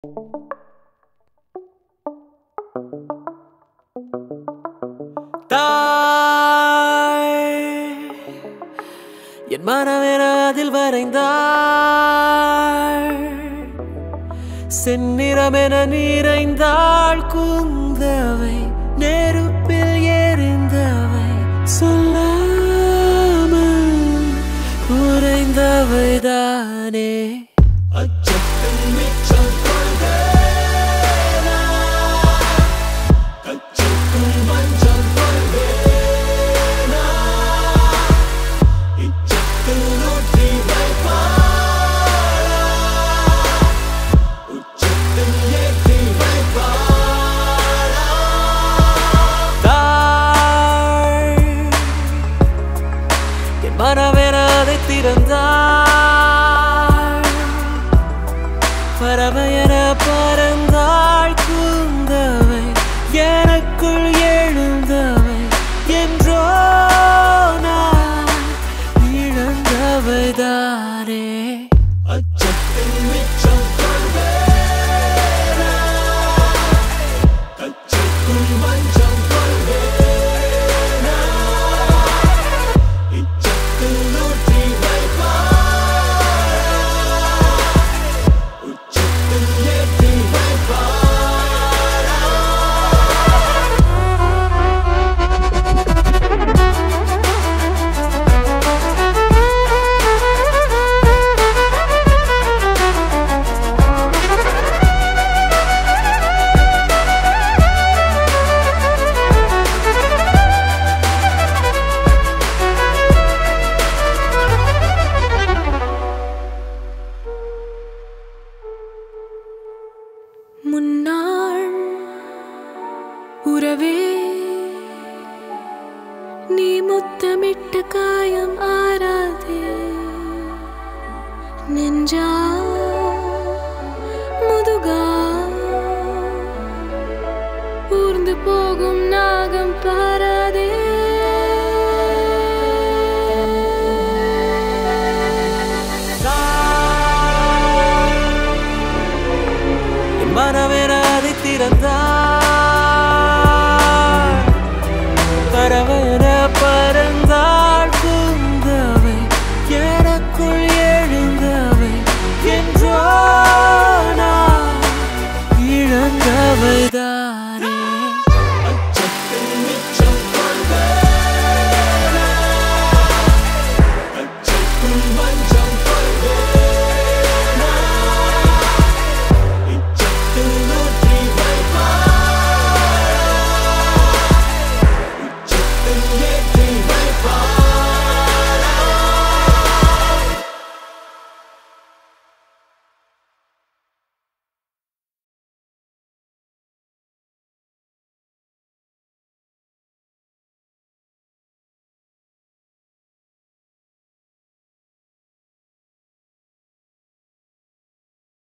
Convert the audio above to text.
தாய் என் மனமென அதில் வரைந்தாள் செந்நிறமென நிறைந்தாள் குந்தவை நெருப்பில் எரிந்தவை சொல்லாமல் உறைந்தவை தானே அச்சத்தில் மிச்சம் கொள்வேனா கச்சைக்குள் மஞ்சள் கொள்வேனா இச்சத்தில் ஊற்றி வைப்பாளா உச்சத்தில் ஏற்றி வைப்பாளா தாய் என் மனமென அதை திறந்தாள் பறவையென பறந்தாள் கூந்தவை எனக்குள் எழுந்தவை என்றோ நான் இழந்தவை தானே அச்சத்தில் மிச்சம் கொள்வேனா கச்சைக்குள் மஞ்சள் கொள்வேனா இச்சத்தில் ஊற்றி வைப்பாளா உச்சத்தில் ஏற்றி வைப்பாளா முன்னாள் உறவே நீ முத்தமிட்ட காயம் ஆறாதே நெஞ்சா முதுகா ஊர்ந்து போகும்